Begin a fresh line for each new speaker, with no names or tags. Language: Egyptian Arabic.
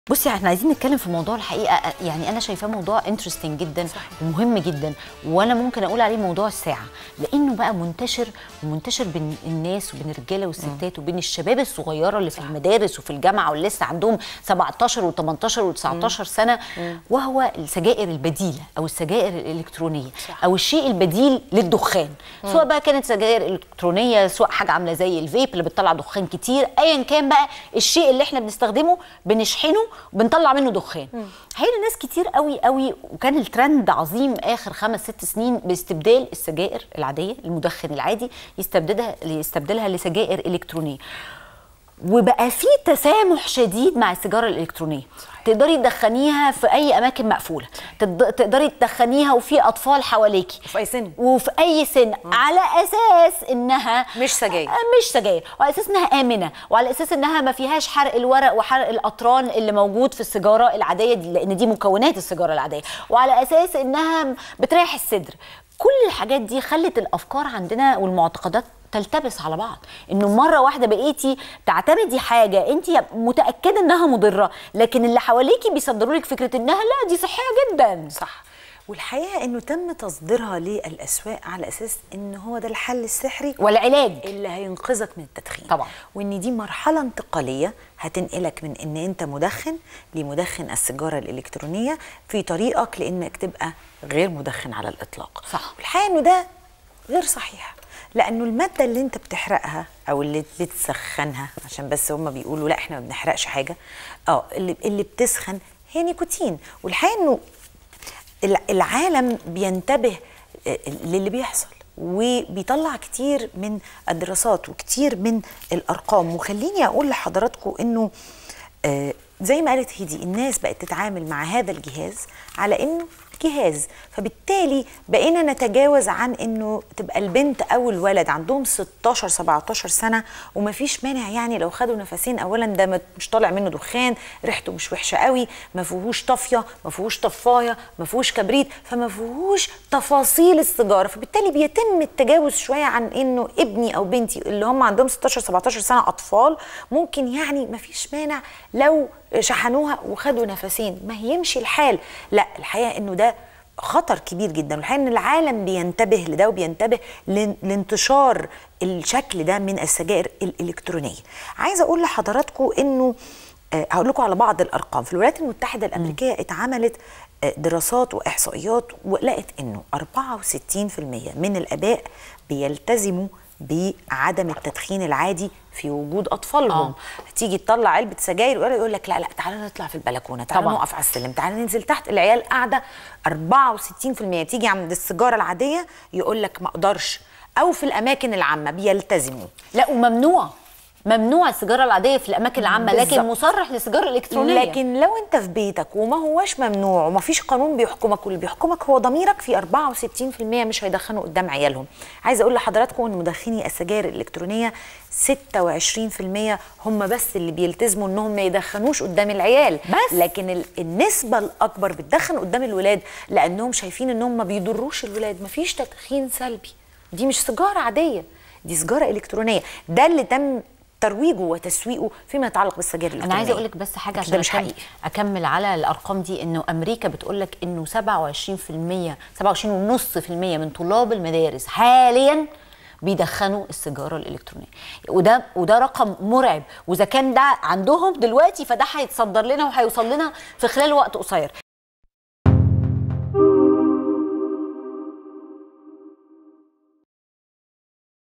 بصي احنا عايزين نتكلم في موضوع الحقيقه يعني انا شايفاه موضوع انترستنج جدا
صحيح.
ومهم جدا وانا ممكن اقول عليه موضوع الساعه لانه بقى منتشر ومنتشر بين الناس وبين الرجاله والستات وبين الشباب الصغيره اللي في المدارس وفي الجامعه واللي لسه عندهم 17 و18 و19 سنه وهو السجائر البديله او السجائر الالكترونيه
صح.
او الشيء البديل للدخان سواء بقى كانت سجائر الكترونيه سواء حاجه عامله زي الفيب اللي بتطلع دخان كتير ايا كان بقى الشيء اللي احنا بنستخدمه بنشحنه وبنطلع منه دخان هي ناس كتير قوي قوي وكان الترند عظيم اخر خمس ست سنين باستبدال السجائر العاديه المدخن العادي يستبدلها يستبدلها لسجائر الكترونيه وبقى في تسامح شديد مع السيجاره الالكترونيه صحيح. تقدري تدخنيها في اي اماكن مقفوله تد- تقدري تدخنيها وفي اطفال حواليكي
في أي سن.
وفي اي سن على اساس انها
مش سجاير.
آه، مش سجاير وعلى اساس انها امنه وعلى اساس انها ما فيهاش حرق الورق وحرق الاطران اللي موجود في السيجاره العاديه دي لان دي مكونات السيجاره العاديه وعلى اساس انها بتريح الصدر كل الحاجات دي خلت الافكار عندنا والمعتقدات تلتبس على بعض انه مره واحده بقيتي تعتمدي حاجه انت متاكده انها مضره لكن اللي حواليكي بيصدروا لك فكره انها لا دي صحيه جدا
صح والحقيقه انه تم تصديرها للاسواق على اساس ان هو ده الحل السحري
والعلاج
اللي هينقذك من التدخين
طبعا.
وان دي مرحله انتقاليه هتنقلك من ان انت مدخن لمدخن السيجاره الالكترونيه في طريقك لانك تبقى غير مدخن على الاطلاق
صح.
والحقيقه انه ده غير صحيح لانه الماده اللي انت بتحرقها او اللي بتسخنها عشان بس هم بيقولوا لا احنا ما بنحرقش حاجه اه اللي اللي بتسخن هي نيكوتين والحقيقه انه الع- العالم بينتبه آه، للي بيحصل وبيطلع كتير من الدراسات وكتير من الارقام وخليني اقول لحضراتكم انه آه، زي ما قالت هيدي الناس بقت تتعامل مع هذا الجهاز على انه جهاز فبالتالي بقينا نتجاوز عن انه تبقى البنت او الولد عندهم 16 17 سنه ومفيش مانع يعني لو خدوا نفسين اولا ده ما- مش طالع منه دخان ريحته مش وحشه قوي ما فيهوش طافيه ما فيهوش طفايه ما فيهوش كبريت فما فيهوش تفاصيل السيجاره فبالتالي بيتم التجاوز شويه عن انه ابني او بنتي اللي هم عندهم 16 17 سنه اطفال ممكن يعني ما فيش مانع لو شحنوها وخدوا نفسين ما هيمشي الحال لا الحقيقه انه ده خطر كبير جدا والحقيقه ان العالم بينتبه لده وبينتبه لان- لانتشار الشكل ده من السجائر الالكترونيه عايزه اقول لحضراتكم انه آه، هقول لكم على بعض الارقام في الولايات المتحده الامريكيه اتعملت آه، دراسات واحصائيات ولقت انه 64% من الاباء بيلتزموا بعدم التدخين العادي في وجود اطفالهم
آه.
تيجي تطلع علبه سجاير ويقول يقول لك لا لا تعالى نطلع في البلكونه تعالى
طبعاً.
نقف على السلم تعالى ننزل تحت العيال قاعده 64% تيجي عند السيجاره العاديه يقول لك ما اقدرش او في الاماكن العامه بيلتزموا
لا وممنوع ممنوع السيجاره العاديه في الاماكن العامه لكن
بالظبط.
مصرح للسيجاره الالكترونيه
لكن لو انت في بيتك وما هواش ممنوع وما فيش قانون بيحكمك واللي بيحكمك هو ضميرك في 64% مش هيدخنوا قدام عيالهم عايزه اقول لحضراتكم ان مدخني السجاير الالكترونيه 26% هم بس اللي بيلتزموا انهم ما يدخنوش قدام العيال
بس.
لكن ال- النسبه الاكبر بتدخن قدام الولاد لانهم شايفين انهم ما بيضروش الولاد مفيش تدخين سلبي دي مش سيجاره عاديه دي سيجاره الكترونيه ده اللي تم ترويجه وتسويقه فيما يتعلق بالسجاير الالكترونيه
انا عايزه اقول لك بس حاجه عشان
ده مش
أكمل-
حقيقي
اكمل على الارقام دي انه امريكا بتقول لك انه 27% 27.5% من طلاب المدارس حاليا بيدخنوا السيجاره الالكترونيه وده وده رقم مرعب واذا كان ده عندهم دلوقتي فده هيتصدر لنا وهيوصل لنا في خلال وقت قصير